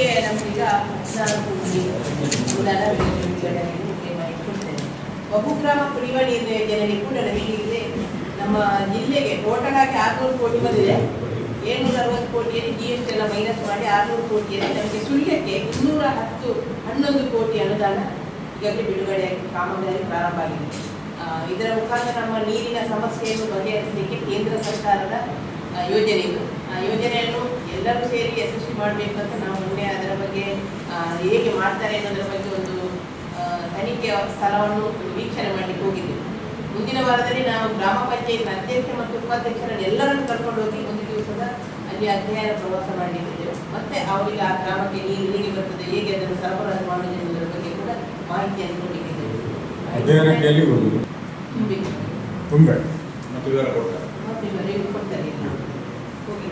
ಅವರಿಗೆ ನಮಗೀಗ ಹದಿನಾಲ್ಕು ಕೋಟಿ ಅನುದಾನ ಬಿಡುಗಡೆ ಮಾಡಿ ಕೊಡ್ತೇನೆ ಬಹುಗ್ರಾಮ ಕುಡಿಯುವ ನೀರಿನ ಯೋಜನೆಗೆ ಕೂಡ ನಮಗೆ ನಮ್ಮ ಜಿಲ್ಲೆಗೆ ಟೋಟಲ್ ಆಗಿ ಆರ್ನೂರು ಕೋಟಿ ಬಂದಿದೆ ಏಳ್ನೂರ ಅರವತ್ತು ಕೋಟಿಯಲ್ಲಿ ಜಿ ಎಸ್ ಟಿ ಎಲ್ಲ ಮೈನಸ್ ಮಾಡಿ ಆರ್ನೂರು ಕೋಟಿಯಲ್ಲಿ ನಮಗೆ ಸುಳ್ಯಕ್ಕೆ ಇನ್ನೂರ ಹತ್ತು ಹನ್ನೊಂದು ಕೋಟಿ ಅನುದಾನ ಈಗಾಗಲೇ ಬಿಡುಗಡೆಯಾಗಿ ಕಾಮಗಾರಿ ಪ್ರಾರಂಭ ಆಗಿದೆ ಆ, ಇದರ ಮುಖಾಂತರ ನಮ್ಮ ನೀರಿನ ಸಮಸ್ಯೆಯನ್ನು ಬಗೆಹರಿಸಲಿಕ್ಕೆ ಕೇಂದ್ರ ಸರ್ಕಾರದ ಆ, ಯೋಜನೆ ಇದು ಆ ಯೋಜನೆಯನ್ನು ಎಲ್ಲರೂ ಸೇರಿ ಯಶಸ್ವಿ ಮಾಡಬೇಕು ಅಂತ ನಾವು ಮೊನ್ನೆ ಅದರ ಬಗ್ಗೆ ಆ, ಹೇಗೆ ಮಾಡ್ತಾರೆ ಅನ್ನೋದರ ಬಗ್ಗೆ ಒಂದು ಆ, ತನಿಖೆಯ ಸ್ಥಳವನ್ನು ಒಂದು ವೀಕ್ಷಣೆ ಮಾಡಲಿಕ್ಕೆ ಹೋಗಿದ್ದೆ ಮುಂದಿನ ವಾರದಲ್ಲಿ ನಾವು ಗ್ರಾಮ ಪಂಚಾಯತ್ ಅಧ್ಯಕ್ಷ ಮತ್ತು ಉಪಾಧ್ಯಕ್ಷರನ್ನು ಎಲ್ಲರನ್ನು ಕರ್ಕೊಂಡು ಹೋಗಿ ಒಂದು ದಿವಸದ ಅಲ್ಲಿ ಅಧ್ಯಯನ ಪ್ರವಾಸ ಮಾಡಲಿಕ್ಕಿದ್ದೇವೆ ಮತ್ತೆ ಅವರಿಗೆ ಆ ಗ್ರಾಮಕ್ಕೆ ನೀರು ಹೇಗೆ ಬರ್ತದೆ ಹೇಗೆ ಅದನ್ನು ಸರಬರಾಜು ಮಾಡುವುದು ಎನ್ನುವುದರ ಬಗ್ಗೆ ಕೂಡ ಮಾಹಿತಿಯನ್ನು ಕೊಡಲಿಕ್ಕಿದ್ದೇವೆ ಅಧ್ಯಯನಕ್ಕೆ ಎಲ್ಲಿ ಹೋಗುದು ತುಂಬಿ ತುಂಬೆ ಮತ್ತು ವಿವರ ಕೊಡ್ತಾರೆ ಮತ್ತೆ ಇವರಿಗೆ ಕೊಡ್ತಾರೆ ಹೋಗಿ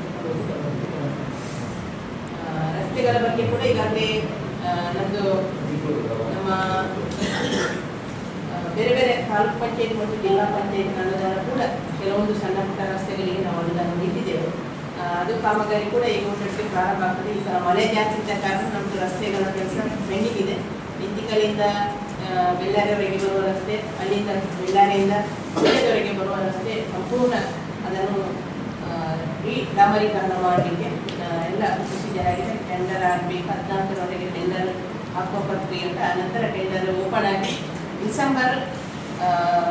ಆ, ರಸ್ತೆಗಳ ಬಗ್ಗೆ ಕೂಡ ಈಗಾಗಲೇ ಆ, ನಮ್ಮದು ನಮ್ಮ ಆ, ಬೇರೆ ಬೇರೆ ತಾಲೂಕು ಪಂಚಾಯತ್ ಮತ್ತು ಜಿಲ್ಲಾ ಪಂಚಾಯತ್ ಅನುದಾನ ಕೂಡ ಕೆಲವೊಂದು ಸಣ್ಣ ಪುಟ್ಟ ರಸ್ತೆಗಳಿಗೆ ನಾವು ಅನುದಾನ ನೀಡಿದ್ದೇವೆ ಆ, ಅದು ಕಾಮಗಾರಿ ಕೂಡ ಈಗ ಒಂದಕ್ಕೆ ಪ್ರಾರಂಭ ಆಗ್ತದೆ ಈ ಸಲ ಮಳೆ ಜಾಸ್ತಿ ಇದ್ದ ಕಾರಣ ನಮ್ಮದು ರಸ್ತೆಗಳ ಕೆಲಸ ಪೆಂಡಿಂಗ್ ಇದೆ ನಿಂತಿಕಲಿಂದ ಬೆಳ್ಳಾರಿಯವರೆಗೆ ಬರುವ ರಸ್ತೆ ಅಲ್ಲಿಂದ ಬೆಳ್ಳಾರಿಯಿಂದ ಸುಳ್ಯದವರೆಗೆ ಬರುವ ರಸ್ತೆ ಸಂಪೂರ್ಣ ಅದನ್ನು ರೀ ಡಾಮರೀಕರಣ ಮಾಡಲಿಕ್ಕೆ ಆ, ಎಲ್ಲ ಪ್ರೊಸೀಜರ್ ಆಗಿದೆ ಟೆಂಡರ್ ಆಗಬೇಕು ಹದಿನಾಲ್ಕರವರೆಗೆ ಟೆಂಡರ್ ಹಾಕುವ ಪ್ರಕ್ರಿಯೆ ಉಂಟು ಆ ನಂತರ ಟೆಂಡರ್ ಓಪನ್ ಆಗಿ ಡಿಸೆಂಬರ್ ಆ,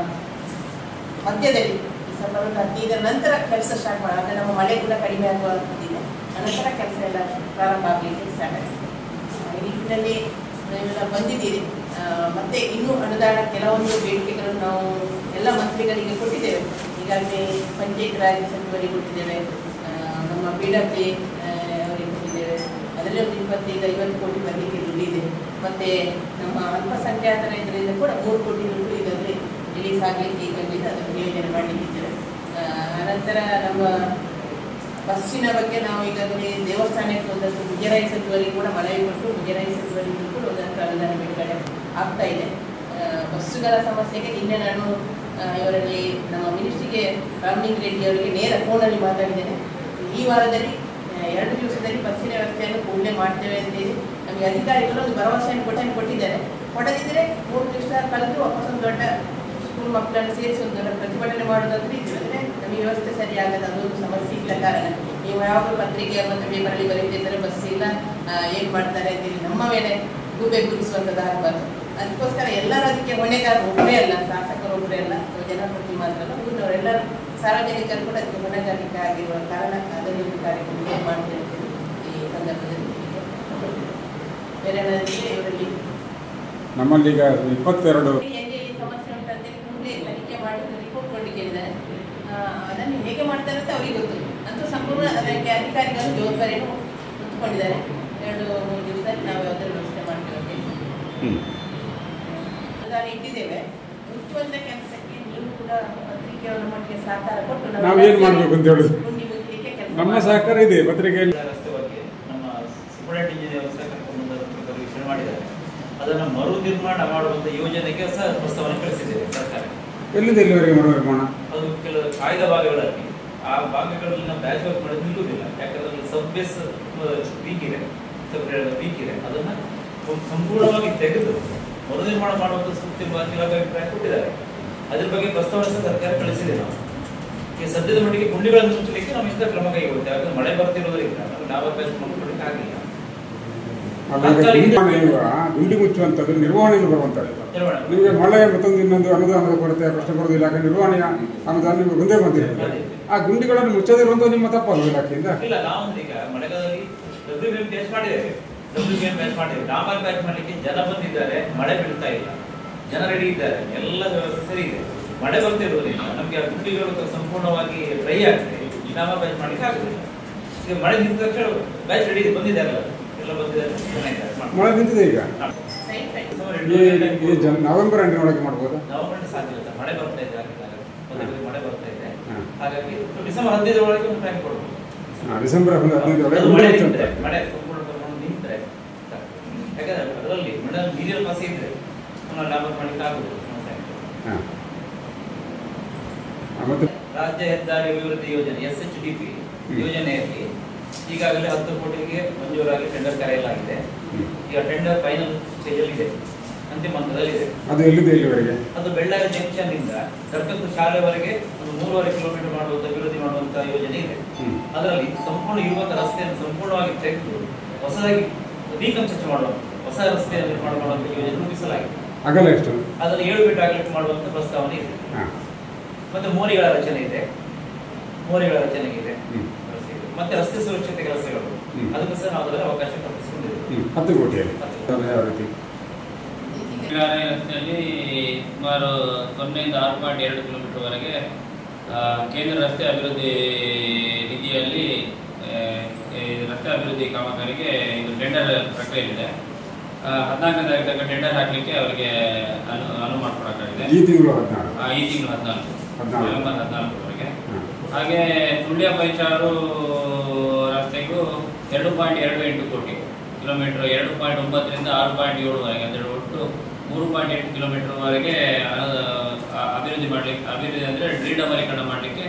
ಮಧ್ಯದಲ್ಲಿ ಡಿಸೆಂಬರ್ ಒಂದು ಹದಿನೈದರ ನಂತರ ಕೆಲಸ ಸ್ಟಾರ್ಟ್ ಮಾಡೋದು ಅಂದರೆ ನಮ್ಮ ಮಳೆ ಕೂಡ ಕಡಿಮೆ ಆಗುವಂಥದ್ದಿದೆ ಅನಂತರ ಕೆಲಸ ಎಲ್ಲ ಪ್ರಾರಂಭ ಆಗಲಿಕ್ಕೆ ಸ್ಟಾರ್ಟ್ ಆಗಿದೆ ಆ, ಈ ನಿಟ್ಟಿನಲ್ಲಿ ನೀವೆಲ್ಲ ಬಂದಿದ್ದೀರಿ ಆ, ಮತ್ತೆ ಇನ್ನೂ ಅನುದಾನ ಕೆಲವೊಂದು ಬೇಡಿಕೆಗಳನ್ನು ನಾವು ಎಲ್ಲ ಮಂತ್ರಿಗಳಿಗೆ ಕೊಟ್ಟಿದ್ದೇವೆ ಈಗಾಗಲೇ ಪಂಚಾಯತ್ ರಾಜ್ ಸಚಿವರಿಗೆ ಕೊಟ್ಟಿದ್ದೇವೆ ಆ, ನಮ್ಮ ಪಿ ಡಬ್ಲ್ಯೂ ಅವರಿಗೆ ಕೊಟ್ಟಿದ್ದೇವೆ ಅದರಲ್ಲಿ ಒಂದು ಇಪ್ಪತ್ತೈದು ಐವತ್ತು ಕೋಟಿ ಬರಲಿಕ್ಕೆ ದುಡ್ಡಿದೆ ಮತ್ತೆ ನಮ್ಮ ಅಲ್ಪಸಂಖ್ಯಾತರ ಇದರಿಂದ ಕೂಡ ಮೂರು ಕೋಟಿ ದುಡ್ಡು ಇದರಲ್ಲಿ ರಿಲೀಸ್ ಆಗಲಿಕ್ಕೆ ಈಗಾಗಲೇ ಅದನ್ನು ನಿಯೋಜನೆ ಮಾಡಲಿಕ್ಕಿದ್ದೇವೆ ಆ, ಅನಂತರ ನಮ್ಮ ಬಸ್ಸಿನ ಬಗ್ಗೆ ನಾವು ಈಗಾಗಲೇ ದೇವಸ್ಥಾನಕ್ಕೆ ಒಂದಷ್ಟು ಮುಜರಾಯಿ ಸಚಿವರಿಗೆ ಕೂಡ ಮನವಿ ಕೊಟ್ಟು ಮುಜರಾಯಿ ಸಚಿವರಿಗೂ ಕೂಡ ಒಂದಷ್ಟು ಅನುದಾನ ಬಿಡುಗಡೆ ಆಗ್ತಾ ಇದೆ ಆ, ಬಸ್ಸುಗಳ ಸಮಸ್ಯೆಗೆ ನಿನ್ನೆ ನಾನು ಆ, ಇವರಲ್ಲಿ ನಮ್ಮ ಮಿನಿಸ್ಟ್ರಿಗೆ ರಾಮಲಿಂಗ ರೆಡ್ಡಿ ಅವರಿಗೆ ನೇರ ಫೋನಲ್ಲಿ ಮಾತಾಡಿದ್ದೇನೆ ಈ ವಾರದಲ್ಲಿ ಆ, ಎರಡು ದಿವಸದಲ್ಲಿ ಬಸ್ಸಿನ ವ್ಯವಸ್ಥೆಯನ್ನು ಕೂಡಲೇ ಮಾಡ್ತೇವೆ ಅಂತೇಳಿ ನಮಗೆ ಅಧಿಕಾರಿಗಳು ಒಂದು ಭರವಸೆಯನ್ನು ಕೊಟ್ಟನ್ನು ಕೊಟ್ಟಿದ್ದಾರೆ ಕೊಡದಿದ್ದರೆ ಮೂರು ದಿವಸ ಕಳೆದು ವಾಪಸ್ ಒಂದು ದೊಡ್ಡ ಸ್ಕೂಲ್ ಮಕ್ಕಳನ್ನು ಸೇರಿಸಿ ಒಂದು ದೊಡ್ಡ ಪ್ರತಿಭಟನೆ ಮಾಡೋದಾದ್ರೆ ಇದ್ರೆ ನಮಗೆ ವ್ಯವಸ್ಥೆ ಸರಿಯಾಗದ ಅದೊಂದು ಸಮಸ್ಯೆ ಇದ್ದ ಕಾರಣ ನೀವು ಯಾವ ಪತ್ರಿಕೆ ಮತ್ತು ಪೇಪರಲ್ಲಿ ಬರೀತಿದ್ದಾರೆ ಬಸ್ ಇಲ್ಲ ಏನು ಮಾಡ್ತಾರೆ ಅಂತೇಳಿ ನಮ್ಮ ಮೇಲೆ ಗೂಬೆ ಗುರಿಸುವಂಥದ್ದು ಆಗಬಾರ್ದು ಅದಕ್ಕೋಸ್ಕರ ಎಲ್ಲರೂ ಅದಕ್ಕೆ ಹೊಣೆಗಾರ ಒಬ್ಬರೇ ಅಲ್ಲ ಶಾಸಕರು ಒಬ್ಬರೇ ಅಲ್ಲ ಅಥವಾ ಜನಪ್ರತಿ ಮಾತ್ರ ಅಲ್ಲ ಊರಿನವರೆಲ್ಲರೂ ಸಾರ್ವಜನಿಕರು ಕೂಡ ಅದಕ್ಕೆ ಹೊಣೆಗಾರಿಕೆ ಆಗಿರುವ ಕಾರಣ ಅದನ್ನು ಒಂದು ಕಾರ್ಯಕ್ರಮ ಮಾಡ್ತೇವೆ ಅಂತೇಳಿ ಈ ಸಂದರ್ಭದಲ್ಲಿ ಬೇರೆ ಏನಾದ್ರು ಇವರಲ್ಲಿ ನಮ್ಮಲ್ಲಿ ಈಗ ಇಪ್ಪತ್ತೆರಡು ಎಲ್ಲೆಲ್ಲಿ ಸಮಸ್ಯೆ ಉಂಟಂತೆ ಕೂಡಲೇ ತನಿಖೆ ಮಾಡಿ ರಿಪೋರ್ಟ್ ಕೊಡ್ಲಿಕ್ಕೆ ಹೇಳಿದ್ದಾರೆ ಆ, ಅದನ್ನು ಹೇಗೆ ಮಾಡ್ತಾರೆ ಅಂತ ಅವರಿಗೆ ಗೊತ್ತು ಅಂತೂ ಸಂಪೂರ್ಣ ಅದಕ್ಕೆ ಅಧಿಕಾರಿಗಳು ಜವಾಬ್ದಾರಿಯನ್ನು ಹೊತ್ತುಕೊಂಡಿದ್ದಾರೆ ಎರಡು ಮೂರು ದಿವಸದಲ್ಲಿ ನಾವು ಯಾವ್ದಾದ್ರು ವ್ಯವಸ್ಥೆ ಮಾಡ್ತೇವೆ ಅಂತ ಹೇಳಿ. ಅನುದಾನ ಇಟ್ಟಿದ್ದೇವೆ ಮುಚ್ಚುವಂತ ಕೆಲಸಕ್ಕೆ ನೀವು ಕೂಡ ಪತ್ರಿಕೆಯವರ ಮಟ್ಟಿಗೆ ಸಹಕಾರ ಕೊಟ್ಟು ನಮ್ಮ ನಾವು ಏನ್ ಮಾಡ್ಬೇಕು ಅಂತ ಹೇಳುದು? ಗುಂಡಿ ಮುಚ್ಚಲಿಕ್ಕೆ ಕೆಲಸ ನಮ್ಮ ಮಾಡಿ. ಸಹಕಾರ ಇದೆ ಪತ್ರಿಕೆಯಲ್ಲಿ ರಸ್ತೆ ಬಗ್ಗೆ ನಮ್ಮ ಸುಬ್ರಹ್ಮಣ್ಯ ಇಂಜಿನಿಯರ್ ಸಹ ಕರ್ಕೊಂಡು ಬಂದು ವೀಕ್ಷಣೆ ಮಾಡಿದ್ದಾರೆ ಅದನ್ನು ಮರು ನಿರ್ಮಾಣ ಮಾಡುವಂತ ಯೋಜನೆಗೆ ಸಹ ಪ್ರಸ್ತಾವನೆ ಕಳಿಸಿದ್ದೇವೆ ಸರ್ಕಾರ ಎಲ್ಲಿಂದ ಎಲ್ಲಿವರೆಗೆ ಮರು ನಿರ್ಮಾಣ ಅದು ಕೆಲವು ಆಯ್ದ ಭಾಗಗಳಲ್ಲಿ ಆ ಭಾಗಗಳಲ್ಲಿನ ಬ್ಯಾಚ್ ವರ್ಕ್ ಮಾಡೋದು ನಿಲ್ಲುವುದಿಲ್ಲ ಯಾಕಂದ್ರೆ ಅಲ್ಲಿ ಸಬ್ ಬೇಸ್ ವೀಕ್ ಇದೆ ಸಬ್ ವೀಕ್ ಇದೆ ಅದನ್ನ ಒಂದು ಸಂಪೂರ್ಣವಾಗಿ ತೆಗೆದು ಮರು ನಿರ್ಮಾಣ ಮಾಡುವಂತ ಸೂಕ್ತ ಇಲಾಖೆ ಅಭಿಪ್ರಾಯ ಕೊಟ್ಟಿದ್ದಾರೆ ಅದ್ರ ಬಗ್ಗೆ ಪ್ರಸ್ತಾವನೆ ಸಹ ಸರ್ಕಾರ ಕಳಿಸಿದೆ ನಾವು ಈ ಸದ್ಯದ ಮಟ್ಟಿಗೆ ಗುಂಡಿಗಳನ್ನು ಮುಚ್ಚಲಿಕ್ಕೆ ನಾವು ಇಂಥ ಕ್ರಮ ಕೈಗೊಳ್ತೇವೆ ಯಾಕಂದ್ರೆ ಮಳೆ ಬರ್ತಿರೋದ್ರಿಂದ ನಮಗೆ ಲಾಭ ಬ್ಯಾಚ್ ಮಾಡ್ಕೊಳ್ಳಿಕ್ಕೆ ಆಗಲಿಲ್ಲ ಆಮೇಲೆ ನಿರ್ಮಾಣ ಈಗ ಗುಂಡಿ ಮುಚ್ಚುವಂಥದ್ದು ನಿರ್ವಹಣೆಗೆ ಬರುವಂಥದ್ದು ನಿರ್ವಹಣೆ. ನಿಮಗೆ ಮಳೆ ಮತ್ತೊಂದು ಇನ್ನೊಂದು ಅನುದಾನದ ಕೊರತೆ ಪ್ರಶ್ನೆ ಬರೋದಿಲ್ಲ ಯಾಕಂದ್ರೆ ನಿರ್ವಹಣೆಯ ಅನುದಾನ ನಿಮಗೆ ಮುಂದೆ ಬಂದಿರ್ತದೆ ಅದೇ. ಆ ಗುಂಡಿಗಳನ್ನು ಮುಚ್ಚದಿರುವಂಥದ್ದು ನಿಮ್ಮ ತಪ್ಪಲ್ವ ಇಲಾಖೆಯಿಂದ ಇಲ್ಲ ನಾವು ಈಗ ಮಳೆಗಾಲದಲ್ಲಿ ಡಬ್ಲ್ಯೂ ಬಿ ಬ್ಯಾಚ್ ಮಾಡಿದ್ದೇವೆ ಡಬ್ಲ್ಯೂ ಬಿ ಬ್ಯಾಚ್ ಮಾಡಿದ್ದೇವೆ ಡಾಂಬರ್ ಬ್ಯಾಚ್ ಮಾಡಲಿಕ್ಕೆ ಜನ ಬಂದಿದ್ದಾರೆ ಮಳೆ ಬೀಳ್ತಾ ಇಲ್ಲ ಜನ ರೆಡಿ ಇದ್ದಾರೆ ಎಲ್ಲ ವ್ಯವಸ್ಥೆ ಸರಿ ಇದೆ ಮಳೆ ಬರ್ತಿರೋದ್ರಿಂದ ನಮಗೆ ಆ ಗುಂಡಿಗಳು ಸಂಪೂರ್ಣವಾಗಿ ಡ್ರೈ ಆಗ್ತದೆ ಡಾಂಬರ್ ಬ್ಯಾಚ್ ಮಾಡ್ಲಿಕ್ಕೆ ಆಗುದಿಲ್ಲ ಈಗ ಮಳೆ ನಿಂತ ತಕ್ಷಣ ಬ್ಯಾಚ್ ರೆಡಿ ಇದೆ ಬಂದಿದ್ದಾರಲ್ಲ ಎಲ್ಲ ಬಂದಿದ್ದಾರೆ ಜನ ಇದ್ದಾರೆ ಮಾಡ್ತಾರೆ. ಮಳೆ ನಿಂತಿದೆ ಈಗ ಹಾ. ಸೈಟ್ ಕಟ್ಟಿ. ಈ ಈ ಜನ್ ನವೆಂಬರ್ ಎಂಟಿನೊಳಗೆ ಮಾಡ್ಬೋದಾ ನವೆಂಬರ್ ಸಾಧ್ಯ ಇಲ್ಲ ಸರ್ ಮಳೆ ಬರ್ತಾ ಇದೆ ಆಗಿದ್ದಾಗ ಪದೇ ಪದೇ ಮಳೆ ಬರ್ತಾ ಇದೆ ಹಾ. ಹಾಗಾಗಿ ಡಿಸೆಂಬರ್ ಹದಿನೈದರ ಒಳಗೆ ಒಂದು ಟೈಮ್ ಕೊಡ್ಬೋದು ಹಾ, ಡಿಸೆಂಬರ್ ಒಂದು ಹದಿನೈದರೊಳಗೆ ಅದು ಗುಂಡಿ ಮಳೆ ಮುಚ್ಚುವಂತ ನಿಂತ್ರೆ, ಮಳೆ ಸಂಪೂರ್ಣ ಪ್ರಮಾಣ ನಿಂತ್ರೆ ಸಾಕು. ಯಾಕಂದ್ರೆ ಅದರಲ್ಲಿ ಮಳೆ ನೀರಿನ ಪಾಸೆ ಇದ್ರೆ ಪುನಃ ಲಾಭ ಮಾಡ್ಲಿಕ್ಕೆ ಆಗುದು ಸಮಸ್ಯೆ ಆಗ್ತದೆ. ಹಾಂ ಮತ್ತೆ ರಾಜ್ಯ ಹೆದ್ದಾರಿ ಅಭಿವೃದ್ಧಿ ಯೋಜನೆ S H D P hmm. ಯೋಜನೆಯಲ್ಲಿ ಈಗಾಗಲೇ ಹತ್ತು ಕೋಟಿಗೆ ಮಂಜೂರಾಗಿ ಟೆಂಡರ್ ಕರೆಯಲಾಗಿದೆ ಹ್ಮ್. ಈಗ ಟೆಂಡರ್ ಫೈನಲ್ ಸ್ಟೇಜಲ್ಲಿದೆ ಅಂತಿಮ ಹಂತದಲ್ಲಿದೆ ಅದು ಎಲ್ಲಿದೆ ಇಲ್ಲಿವರೆಗೆ ಅದು ಬೆಳ್ಳಾರಿ ಜಂಕ್ಷನ್ ಇಂದ ದರ್ಕತ್ತು ಶಾಲೆವರೆಗೆ ಒಂದು ಮೂರುವರೆ ಕಿಲೋಮೀಟರ್ ಮಾಡುವಂತ ಅಭಿವೃದ್ಧಿ ಮಾಡುವಂತ ಯೋಜನೆ ಇದೆ ಹ್ಮ್. ಅದರಲ್ಲಿ ಸಂಪೂರ್ಣ ಇರುವಂತ ರಸ್ತೆಯನ್ನು ಸಂಪೂರ್ಣವಾಗಿ ತೆಗೆದು ಹೊಸದಾಗಿ ರೀಕನ್ಸ್ಟ್ರಕ್ಷನ್ ಮಾಡುವ ಹೊಸ ರಸ್ತೆಯನ್ನು ನಿರ್ಮಾಣ ಮಾಡುವಂತ ಯೋಜನೆ ರೂಪಿಸಲಾಗಿದೆ ಅಗಲ ಎಷ್ಟು ಅದನ್ನು ಏಳು ಫೀಟ್ ಆಗಲಿಕ್ಕೆ ಮಾಡುವಂತ ಪ್ರಸ್ತಾವನೆ ಇದೆ ಹಾ ಮತ್ತೆ ಮೋರಿಗಳ ರಚನೆ ಇದೆ ಮೋರಿಗಳ ರಚನೆ ಇದೆ ಹ್ಮ್. ರಸ್ತೆ ಇದೆ. ಮತ್ತೆ ರಸ್ತೆ ಸುರಕ್ಷತೆ ಕೆಲಸಗಳು ಹ್ಮ್. ಅದಕ್ಕೂ ಸಹ ನಾವು ಅದರಲ್ಲಿ ಅವಕಾಶ ಕಲ್ಪಿಸಿಕೊಂಡಿದ್ದೇವೆ ಹ್ಮ್. ಹತ್ತು ಕೋಟಿಯಲ್ಲಿ ಅದು ಯಾವ ರೀತಿ ಬೆಳ್ಳಾರಿ ರಸ್ತೆಯಲ್ಲಿ ಸುಮಾರು ಸೊನ್ನೆಯಿಂದ ಆರು ಪಾಯಿಂಟ್ ಎರಡು ಕಿಲೋಮೀಟರ್ವರೆಗೆ ಆ, ಕೇಂದ್ರ ರಸ್ತೆ ಅಭಿವೃದ್ಧಿ ನಿಧಿಯಲ್ಲಿ ಆ, ಈ ರಸ್ತೆ ಅಭಿವೃದ್ಧಿ ಕಾಮಗಾರಿಗೆ ಇದು ಟೆಂಡರ್ ಪ್ರಕ್ರಿಯೆಯಲ್ಲಿದೆ ಆ, ಹದಿನಾಲ್ಕನೇ ತಾರೀಕು ತನಕ ಟೆಂಡರ್ ಹಾಕಲಿಕ್ಕೆ ಅವರಿಗೆ ಅನು ಅನುವು ಮಾಡಿಕೊಡಕ್ಕಾಗಿದೆ ಈ ತಿಂಗಳು ಹದಿನಾರು ಆ, ಈ ತಿಂಗಳು ಹದಿನಾಲ್ಕು ಹದಿನಾಲ್ಕು. ನವೆಂಬರ್ ಹದಿನಾಲ್ಕರವರೆಗೆ ಹಾ. ಹಾಗೆ ಸುಳ್ಯ ಪೈಚಾರು ರಸ್ತೆಗೂ ಎರಡು ಪಾಯಿಂಟ್ ಎರಡು ಎಂಟು ಕೋಟಿ ಕಿಲೋಮೀಟರ್ ಎರಡು ಪಾಯಿಂಟ್ ಒಂಬತ್ತರಿಂದ ಆರು ಪಾಯಿಂಟ್ ಏಳುವರೆಗೆ ಅಂದರೆ ಒಟ್ಟು ಮೂರು ಪಾಯಿಂಟ್ ಎಂಟು ಕಿಲೋಮೀಟರ್ವರೆಗೆ ಅನು- ಅಭಿವೃದ್ಧಿ ಮಾಡಲಿಕ್ಕೆ ಅಭಿವೃದ್ಧಿ ಅಂದರೆ ಡ್ರೀಡಮರೀಕರಣ ಮಾಡಲಿಕ್ಕೆ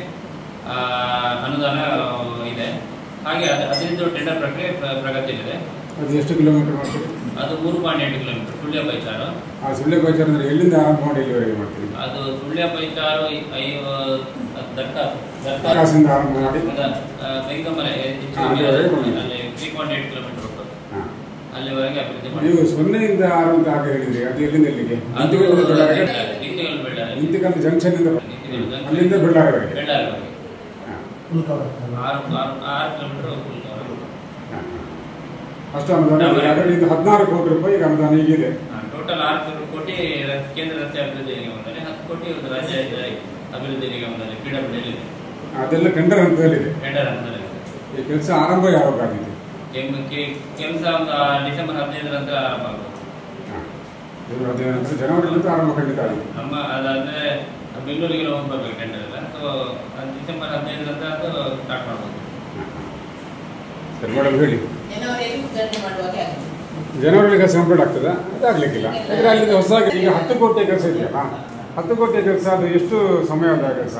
ಅನುದಾನ ಇದೆ ಹಾಗೆ ಅದು ಅದರಿಂದ ಟೆಂಡರ್ ಪ್ರಕ್ರಿಯೆ ಪ್ರ- ಪ್ರಗತಿಯಲ್ಲಿದೆ ಅದು ಎಷ್ಟು ಕಿಲೋಮೀಟರ್ ಮಾಡ್ತೀರಿ ಅದು ಮೂರು ಪಾಯಿಂಟ್ ಎಂಟು ಕಿಲೋಮೀಟರ್ ಸುಳ್ಯ ಪೈಚಾರು ಆ ಸುಳ್ಳೆ ಬೈಚಾರ ಅಂದ್ರೆ ಎಲ್ಲಿಂದ ಆರಂಭ ಮಾಡಿ ಇಲ್ಲಿವರೆಗೆ ಮಾಡ್ತೀರಿ ಅದು ಸುಳ್ಯ ಪೈಚಾರು ಐವ ದರ್ಕ ದರ್ಕ ಆಕಾಶದಿಂದ ಆರಂಭ ಮಾಡಿ ತೆಂಗಮನೆ ಹಾ, ಅಲ್ಲಿವರೆಗೆ ಬಂದಿದೆ. ಅಲ್ಲಿ ತ್ರೀ ಪಾಯಿಂಟ್ ಏಟ್ ಕಿಲೋಮೀಟರ್ ಹೋಗ್ತದೆ ಹಾ. ಅಲ್ಲಿವರೆಗೆ ಅಭಿವೃದ್ಧಿ ನೀವು ಮಾಡಿ ಸೊನ್ನೆಯಿಂದ ಆರು ಅಂತ ಹಾಗೆ ಹೇಳಿದ್ರಿ ಅದು ಎಲ್ಲಿಂದ ಎಲ್ಲಿಗೆ ಅದು ಇಂತಿಕಲ್ಲು ಬೆಳ್ಳಾರಿಗೆ ನಿಂತಿಗಲ್ ಬೆಳ್ಳಾರಿ ಇಂತಿಕಲ್ಲು ಜಂಕ್ಷನ್ ಇಂದ ನಿಂತಿಗಲ್ junction. ಅಲ್ಲಿಂದ ಬೆಳ್ಳಾರಿವರೆಗೆ ಬೆಳ್ಳಾರಿವರೆಗೆ ಹಾ. ಆರು ಆರು ಆರು ಕಿಲೋಮೀಟರ್ ಫುಲ್ ಕವರ್ ಹಾ, ಹಾ. ಅಷ್ಟು ಅನುದಾನ ಇದೆ. ಹಾಗಾದ್ರೆ ಇದು ಹದಿನಾರು ಕೋಟಿ ರೂಪಾಯಿ ಈಗ ಅನುದಾನ ಈಗಿದೆ ಟೋಟಲ್ ಆರು ಕೋಟಿ ರ- ಕೇಂದ್ರ ರಸ್ತೆ ಅಭಿವೃದ್ಧಿ ನಿಗಮದಲ್ಲಿ ಹತ್ತು ಕೋಟಿ ಒಂದು ರಾಜ್ಯ ಅಭಿವೃದ್ಧಿ ನಿಗಮದಲ್ಲಿ ಪಿ ಡಬ್ಲ್ಯೂ ಇದೆ ಅದೆಲ್ಲ ಟೆಂಡರ್ ಹಂತದಲ್ಲಿದೆ ಟೆಂಡರ್ ಹಂತದಲ್ಲಿ ಈ ಕೆಲಸ ಆರಂಭ ಯಾವಾಗಾಗಿದೆ ಕೆಲಸ ಒಂದು ಡಿಸೆಂಬರ್ ಹದಿನೈದರ ನಂತರ ಆರಂಭ ಆಗುತ್ತೆ ಹಾ. ಇವರು ಹದಿನೈದು ನಂತರ ಜನವರಿಲಿಂದ ಆರಂಭ ಖಂಡಿತ ಆಗಿದೆ ನಮ್ಮ ಅದಾದ್ರೆ ಬೆಂಗಳೂರಿಗೆ ಹೋಗ್ಬೇಕು ಟೆಂಡರ್ ಎಲ್ಲ ಸೊ ಡಿಸೆಂಬರ್ ಹದಿನೈದರ ನಂತರ ಅದು ಸ್ಟಾರ್ಟ್ ಮಾಡ್ಬೋದು ಹಾ, ಹಾ. ಸರಿ ಮೇಡಮ್ ಹೇಳಿ ಜನವರಿಯಲ್ಲಿ ಉದ್ಘಾಟನೆ ಮಾಡುವಾಗ ಆಗುತ್ತೆ. ಜನವರಿಲಿ ಕೆಲಸ ಕಂಪ್ಲೀಟ್ ಆಗ್ತದಾ ಅದಾಗ್ಲಿಕ್ಕಿಲ್ಲ ಯಾಕಂದ್ರೆ ಅಲ್ಲಿ ಹೊಸದಾಗಿ ಈಗ ಹತ್ತು ಕೋಟಿ ಕೆಲಸ ಇದೆಯಲ್ಲ ಹತ್ತು ಕೋಟಿ ಕೆಲಸ ಅದು ಎಷ್ಟು ಸಮಯದ ಕೆಲಸ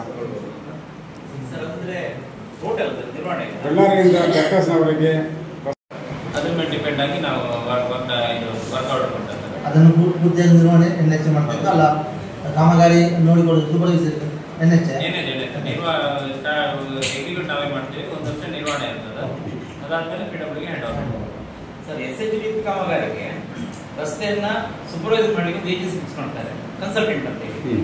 ಸರ್ ಅಂದ್ರೆ ಟೋಟಲ್ ಸರ್ ನಿರ್ವಹಣೆ ಬಳ್ಳಾರಿಯಿಂದ ಕರ್ಕಾಸ್ನವರೆಗೆ ಅದ್ರ ಮೇಲೆ ಡಿಪೆಂಡ್ ಆಗಿ ನಾವು ವರ್ಕ್ ವರ್ಕ್ ಇದು ವರ್ಕೌಟ್ ಮಾಡ್ತಾರೆ ಅದನ್ನು ಪೂ- ಪೂರ್ತಿಯಾಗಿ ನಿರ್ವಹಣೆ ಎನ್ ಎಚ್ ಮಾಡ್ಬೇಕು ಅಲ್ಲ ಕಾಮಗಾರಿ ನೋಡಿಕೊಳ್ಳೋದು ಸೂಪರ್ವೈಸರ್ ಎನ್ ಎಚ್ ಏನಿದೆ ನಿರ್ವಹ ಎಕ್ಸಿಕ್ಯೂಟ್ ನಾವೇ ಮಾಡ್ತೀವಿ ಒಂದು ವರ್ಷ ನಿರ್ವಹಣೆ ಇರ್ತದೆ ಅದಾದ್ಮೇಲೆ ಪಿ ಡಬ್ಲ್ಯೂಗೆ hand over sir S H D ಕಾಮಗಾರಿಗೆ ರಸ್ತೆಯನ್ನ ಸೂಪರ್ವೈಸ್ ಮಾಡಲಿಕ್ಕೆ ಒಂದು ಏಜೆನ್ಸಿ ಫಿಕ್ಸ್ ಮಾಡ್ತಾರೆ ಕನ್ಸಲ್ಟೆಂಟ್ ಅಂತ ಹೇಳಿ ಹ್ಮ್.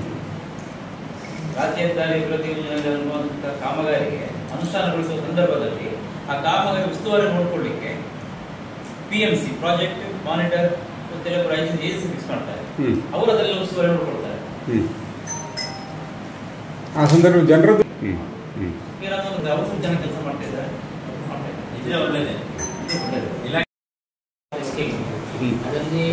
ರಾಜ್ಯ ಹೆದ್ದಾರಿ ಅಭಿವೃದ್ಧಿ ಯೋಜನೆಯಲ್ಲಿ ಅನ್ನುವಂಥ ಕಾಮಗಾರಿಗೆ ಅನುಷ್ಠಾನಗೊಳಿಸುವ ಸಂದರ್ಭದಲ್ಲಿ ಆ ಕಾಮಗಾರಿ ಉಸ್ತುವಾರಿ ನೋಡ್ಕೊಳ್ಳಿಕ್ಕೆ P M C project monitor ಕೆಲವು ಏಜೆನ್ಸಿ ಫಿಕ್ಸ್ ಮಾಡ್ತಾರೆ ಹ್ಮ್. ಅವರು ಅದರಲ್ಲಿ ಉಸ್ತುವಾರಿ ನೋಡ್ಕೊಳ್ತಾರೆ ಹ್ಮ್. ಆ ಸಂದರ್ಭ ಜನರದ್ದು ಹ್ಮ್. ಹ್ಮ್. ಈಗ ನಮ್ಮೊಂದು ಅವರು ಸ್ವಲ್ಪ ಜನ ಕೆಲಸ ಮಾಡ್ತಾ ಇದ್ದಾರೆ ಮಾಡ್ತಾ ಇದ್ದಾರೆ. ಇದ್ರೆ ಒಳ್ಳೇದೇ ಇದು ಒಳ್ಳೆಯದು. ಇಲಾಖೆ ಹ್ಮ್. ಅದರಲ್ಲಿ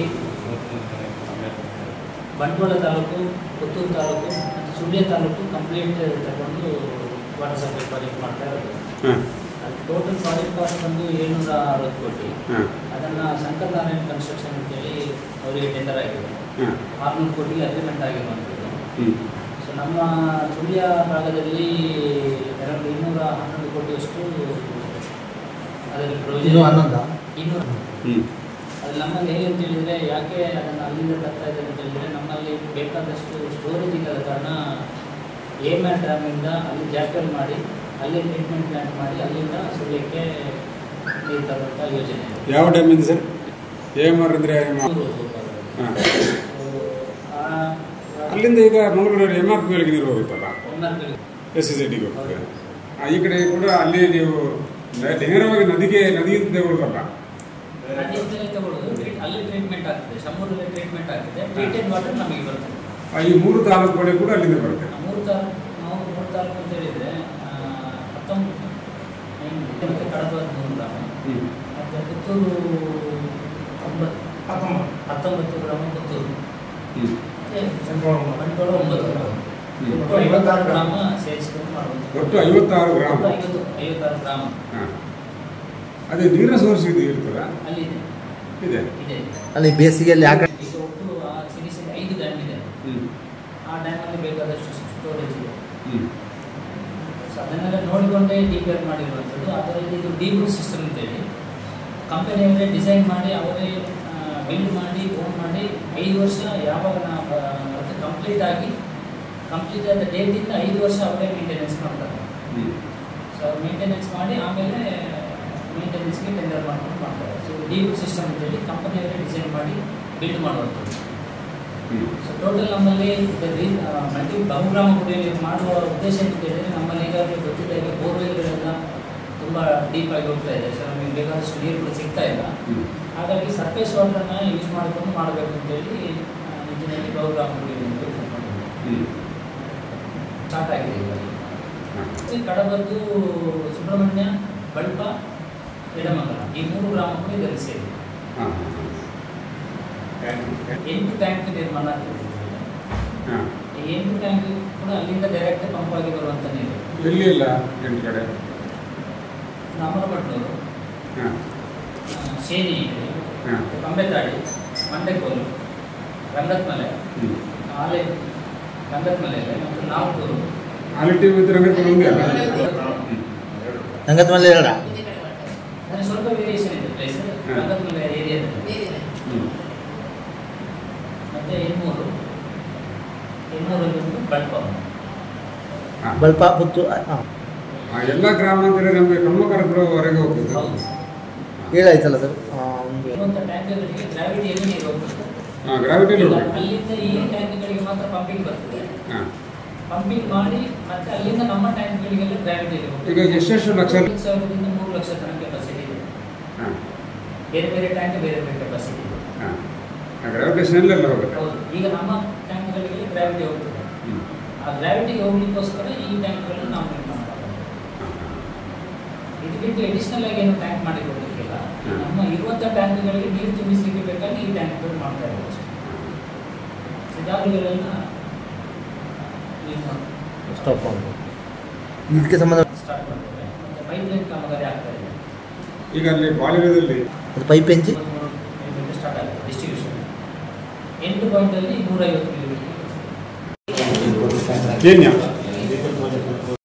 ಬಂಟ್ವಾಳ ತಾಲೂಕು ಪುತ್ತೂರು ತಾಲೂಕು ಮತ್ತು ಸುಳ್ಯ ತಾಲೂಕು ಕಂಪ್ಲೀಟ್ ತಗೊಂಡು ವಾಟರ್ ಸಪ್ಲೈ ಪ್ರಾಜೆಕ್ಟ್ ಮಾಡ್ತಾ ಇರೋದು ಹಾ. ಅದು ಟೋಟಲ್ ಪ್ರಾಜೆಕ್ಟ್ ಕಾಸ್ಟ್ ಬಂದು ಏಳ್ನೂರ ಅರವತ್ತು ಕೋಟಿ ಹಾ. ಅದನ್ನು ಶಂಕರ್ ನಾರಾಯಣ ಕನ್ಸ್ಟ್ರಕ್ಷನ್ ಅಂತೇಳಿ ಅವರಿಗೆ ಟೆಂಡರ್ ಆಗಿದೆ ಹಾ. ಆರುನೂರು ಕೋಟಿಗೆ ಅಗ್ರಿಮೆಂಟ್ ಆಗಿರುವಂಥದ್ದು ಹ್ಮ್. ಸೊ ನಮ್ಮ ಸುಳ್ಯ ಭಾಗದಲ್ಲಿ ಎರಡು ಇನ್ನೂರ ಹನ್ನೊಂದು ಕೋಟಿಯಷ್ಟು ಅದರಲ್ಲಿ ಇದು ಪ್ರೊವಿಷನ್ ಹನ್ನೊಂದ ಇನ್ನೂರ ಹ್ಮ್. ಅದು ನಮ್ಮಲ್ಲಿ ಹೇಗೆ ಅಂತ ಹೇಳಿದರೆ ಯಾಕೆ ಅದನ್ನು ಅಲ್ಲಿಂದ ತರ್ತಾ ಇದ್ದಾರೆ ಅಂತ ಹೇಳಿದರೆ ನಮ್ಮಲ್ಲಿ ಬೇಕಾದಷ್ಟು ಸ್ಟೋರೇಜ್ ಇಲ್ಲದ ಕಾರಣ ಎ ಮ್ಯಾನ್ ಡ್ಯಾಮಿಂದ ಅಲ್ಲಿ ಜಾಕಲ್ ಮಾಡಿ ಅಲ್ಲಿ ಟ್ರೀಟ್ಮೆಂಟ್ ಪ್ಲಾಂಟ್ ಮಾಡಿ ಅಲ್ಲಿಂದ ಸುಳ್ಯಕ್ಕೆ ನೀರು ತರುವಂಥ ಯೋಜನೆ ಇದೆ. ಯಾವ ಡ್ಯಾಮ್ ಇದೆ ಸರ್ ಎ ಎಮ್ ಆರ್ ಅಂದ್ರೆ ಏನು? ಹಾ. ಆ ಅಲ್ಲಿಂದ ಈಗ ಮಂಗಳೂರು ಎಮ್ ಆರ್ ಪಿ ಒಳಗೆ ನೀರು ಹೋಗುತ್ತಲ್ಲ ಒಮ್ಮೆ ಎಸ್ ಸಿ ಸಿಟಿಗೆ ಹೋಗ್ತದೆ ಆ, ಈ ಕಡೆ ಕೂಡ ಅಲ್ಲಿ ನೀವು ನ- ನೇರವಾಗಿ ನದಿಗೆ ನದಿಯಿಂದ ತಗೊಳ್ಳೋದಲ್ಲ ನದಿಯಿಂದಲೇ ತಗೊಳ್ಳೋದು ಟ್ರೀಟ್- ಅಲ್ಲಿ ಟ್ರೀಟ್ಮೆಂಟ್ ಆಗ್ತದೆ ಶಂಭೂರಲ್ಲಿ ಟ್ರೀಟ್ಮೆಂಟ್ ಆಗ್ತದೆ ಟ್ರೀಟೆಡ್ ವಾಟರ್ ನಮಗೆ ಬರ್ತದೆ ಆ, ಈ ಮೂರು ತಾಲೂಕುಗಳಿಗೆ ಕೂಡ ಅಲ್ಲಿಂದ ಬರುತ್ತೆ ಆ ಮೂರು ತಾಲೂಕು ನಾವು ಮೂರು ತಾಲೂಕು ಅಂತ ಹೇಳಿದರೆ ಹತ್ತೊಂಬತ್ತು ಮತ್ತು ಕಡಪ ಮೂರು ಗ್ರಾಮ ಹ್ಮ್. ಮತ್ತು ಪುತ್ತೂರು ಒಂಬತ್ತು ಹತ್ತೊಂಬತ್ತು ಗ್ರಾಮ ಪುತ್ತೂರು ಹ್ಮ್. ಮತ್ತು ಬಂಟ್ವಾಳ ಒಂಬತ್ತು ಗ್ರಾಮ ಹ್ಮ್. ಒಟ್ಟು ಐವತ್ತಾರು ಗ್ರಾಮ ಸೇರಿಸ್ಕೊಂಡು ಮಾಡುವಂಥದ್ದು ಒಟ್ಟು ಐವತ್ತಾರು ಗ್ರಾಮ ಒಟ್ಟು ಐವತ್ತು ಐವತ್ತಾರು ಗ್ರಾಮ ಹಾ. ಅದೇ ನೀರಿನ ಸೋರ್ಸ್ ಇದು ಇರ್ತದ ಅಲ್ಲಿ ಇದೆ ಇದೆ ಇದೆ ಅಲ್ಲಿ ಬೇಸಿಗೆಯಲ್ಲಿ ಆ ಕಡೆ ಈಗ ಒಟ್ಟು ಆ ಸಿರಿಸಿದ ಐದು ಡ್ಯಾಮ್ ಇದೆ ಹ್ಮ್. ಆ ಡ್ಯಾಮಲ್ಲಿ ಬೇಕಾದಷ್ಟು ಸ್ಟೋರೇಜ್ ಇದೆ ಹ್ಮ್. ಸೊ ಅದನ್ನೆಲ್ಲ ನೋಡಿ ನೋಡಿಕೊಂಡೇ ಡಿಪೇರ್ ಮಾಡಿರುವಂಥದ್ದು ಅದರಲ್ಲಿ ಇದು ಡಿಬೂಟ್ ಸಿಸ್ಟಮ್ ಅಂತೇಳಿ ಕಂಪನಿಯವರೇ ಡಿಸೈನ್ ಮಾಡಿ ಅವರೇ ಬಿಲ್ಡ್ ಮಾಡಿ ಓನ್ ಮಾಡಿ ಐದು ವರ್ಷ ಯಾವಾಗ ನಾವು ಅದು ಕಂಪ್ಲೀಟ್ ಆಗಿ ಕಂಪ್ಲೀಟ್ ಆದ ಡೇಟಿಂದ ಐದು ವರ್ಷ ಅವರೇ ಮೇಂಟೆನೆನ್ಸ್ ಮಾಡ್ತಾರೆ ಸೊ ಮೇಂಟೆನೆನ್ಸ್ ಮಾಡಿ ಆಮೇಲೆ ಮೇಂಟೆನೆನ್ಸ್ಗೆ ಟೆಂಡರ್ ಮಾಡ್ಕೊಂಡು ಮಾಡ್ತಾರೆ ಸೊ ಡಿಬೂಟ್ ಸಿಸ್ಟಮ್ ಅಂತೇಳಿ ಕಂಪನಿಯವರೇ ಡಿಸೈನ್ ಮಾಡಿ ಬಿಲ್ಡ್ ಮಾಡುವಂಥದ್ದು ಸೊ ಟೋಟಲ್ ನಮ್ಮಲ್ಲಿ ಮಲ್ಟಿ ಬಹುಗ್ರಾಮ ಕುಡಿಯುವ ನೀರು ಮಾಡುವ ಉದ್ದೇಶ ಅಂತ ಹೇಳಿದ್ರೆ ನಮ್ಮಲ್ಲಿ ಈಗಾಗಲೇ ಗೊತ್ತಿದ್ದ ಬೋರ್ವೆಲ್ಗಳೆಲ್ಲ ತುಂಬ ಡೀಪಾಗಿ ಹೋಗ್ತಾ ಇದೆ ಸೊ ನಮಗೆ ಬೇಕಾದಷ್ಟು ನೀರುಗಳು ಸಿಗ್ತಾ ಇಲ್ಲ ಹಾಗಾಗಿ ಸರ್ಫೇಸ್ ವಾಟರ್ನ ಯೂಸ್ ಮಾಡಿಕೊಂಡು ಮಾಡಬೇಕು ಅಂತೇಳಿ ಆ, ನಿಟ್ಟಿನಲ್ಲಿ ಬಹುಗ್ರಾಮ ಕುಡಿಯುವ ನೀರು ಸ್ಟಾರ್ಟ್ ಆಗಿದೆ ಇವಾಗ ಈ ಕಡಬದ್ದು ಸುಬ್ರಹ್ಮಣ್ಯ ಬಳ್ಪ ಎಡಮಂಗಲ ಈ ಮೂರು ಗ್ರಾಮ ಕೂಡ ಇದರಲ್ಲಿ ಸೇರಿ ಎಂಟು ಟ್ಯಾಂಕ್ ನಿರ್ಮಾಣ ಆಗ್ತಿದೆ ಈ ಎಂಟು ಟ್ಯಾಂಕ್ ಕೂಡ ಅಲ್ಲಿಂದ ಡೈರೆಕ್ಟ್ ಪಂಪ್ ಆಗಿ ಬರುವಂಥ ನೀರು ಎಲ್ಲಿ ಇಲ್ಲ ಎಂಟು ಕಡೆ ನಾಮರಪಟ್ನೂರು ಹಾಂ ಶೇನಿ ಇದೆ ಹಾಂ ಮತ್ತೆ ಕಂಬೆತಾಡಿ ಮಂಡೆಕೋಲು ರಂಗತ್ಮಲೆ ಹ್ಞೂ ಆಲೆ ರಂಗತ್ಮಲೆ ಇದೆ ಮತ್ತು ನಾಲ್ಕೂರು ಆಲಿಟಿ ವಿತ್ ರಂಗಪುರ ಒಂದೇ ಅಲ್ಲ ರಂಗದ ಮೇಲೆ ಎರಡ ಹಿಂದೆ ಕಡೆ ಮಾಡ್ತಾರೆ. ಅಂದರೆ ಸ್ವಲ್ಪ ವೇರಿಯೇಷನ್ ಇದೆ ಪ್ಲೇಸ್ ಹ್ಮ್. ರಂಗತ್ಮಲೆ ಏರಿಯಾದಲ್ಲಿ ಬೇರೆನೆ. ಹ್ಞೂ ಮತ್ತು ಎಣ್ಣೂರು ಎಣ್ಣೂರಲ್ಲಿ ಒಂದು ಬಳ್ಪ ಹಾಂ ಬಲ್ಪ ಪುತ್ತು ಹಾಂ ಆ ಎಲ್ಲ ಗ್ರಾಮ ಅಂದರೆ ನಮಗೆ ಕಮ್ಮಕರಪುರವರೆಗೆ ಹೋಗ್ಬೋದು ಹೌದು ಹೇಳಾಯ್ತಲ್ಲ ಸರ್ ಒಂದು ಇರುವಂಥ ಟ್ಯಾಂಕ್ಗಳಿಗೆ ಗ್ರಾವಿಟಿಯಲ್ಲಿ ನೀರು ಹೋಗ್ತದೆ ಹಾಂ ಗ್ರಾವಿಟಿಲಿ ಇಲ್ಲ, ಹೋಗ್ಬೇಕು ಅಲ್ಲಿಂದ ಈ ಟ್ಯಾಂಕ್ಗಳಿಗೆ ಮಾತ್ರ ಪಂಪಿಂಗ್ ಬರ್ತದೆ ಹಾಂ ಪಂಪಿಂಗ್ ಮಾಡಿ ಮತ್ತೆ ಅಲ್ಲಿಂದ ನಮ್ಮ ಟ್ಯಾಂಕ್ಗಳಿಗೆಲ್ಲ ಗ್ರಾವಿಟಿಯಲ್ಲಿ ಈಗ ಎಷ್ಟೆಷ್ಟು ಲಕ್ಷ ಐದು ಸಾವಿರದಿಂದ ಮೂರು ಲಕ್ಷ ತನಕ ಕೆಪಾಸಿಟಿ ಇದೆ ಹಾಂ ಬೇರೆ ಬೇರೆ ಟ್ಯಾಂಕ್ ಬೇರೆ ಬೇರೆ ಕೆಪಾಸಿಟಿ ಇದೆ ಹಾಂ ಗ್ರಾವಿಟೇಷನಲ್ಲೆಲ್ಲ ಹೋಗುತ್ತೆ ಹೌದು ಈಗ ನಮ್ಮ ಟ್ಯಾಂಕ್ಗಳಿಗೆ ಗ್ರಾವಿಟಿ ಹೋಗ್ತದೆ ಹ್ಞೂ ಆ ಗ್ರಾವಿಟಿಗೆ ಹೋಗ್ಲಿಕ್ಕೋಸ್ಕರ ಈ ಟ್ಯಾಂಕ್ಗಳನ್ನು ನಾವು ನಿರ್ಮಾಣ ಮಾಡೋದು ಹಾಂ ಇದು ಬಿಟ್ಟು ಎಡಿಷನಲ್ ಆಗಿ ಏನು ಟ್ಯಾಂಕ್ ಮಾಡಿ ಕೊಡಲಿಕ್ಕಿಲ್ಲ ಹ್ಮ್. ನಮ್ಮ ಇರುವಂಥ ಟ್ಯಾಂಕ್ಗಳಿಗೆ ನೀರು ತುಂಬಿಸಲಿಕ್ಕೆ ಬೇಕಾಗಿ ಈ ಟ್ಯಾಂಕ್ಗಳು ಮಾಡ್ತಾ ಇರೋದು ಅಷ್ಟೇ ಇದಾಗಲೆಲ್ಲ ಸ್ಟಾಪ್ ಮಾಡಿ ಇದಕ್ಕೆ ಸಂಬಂಧ ಸ್ಟಾರ್ಟ್ ಮಾಡ್ತೇವೆ ಮತ್ತು ಪೈಪ್ಲೈನ್ ಕಾಮಗಾರಿ ಆಗ್ತಾ ಇದೆ ಈಗ ಅಲ್ಲಿ ಬಾಲಿವುಡದಲ್ಲಿ ಅದು ಪೈಪ್ ಹೆಂಚಿ ಸ್ಟಾರ್ಟ್ ಆಗುತ್ತೆ ಡಿಸ್ಟ್ರಿಬ್ಯೂಷನ್ ಎಂಟು ಪಾಯಿಂಟಲ್ಲಿ ನೂರೈವತ್ತು ಕಿಲೋಮೀಟರ್ ಕೇನ್ಯಾ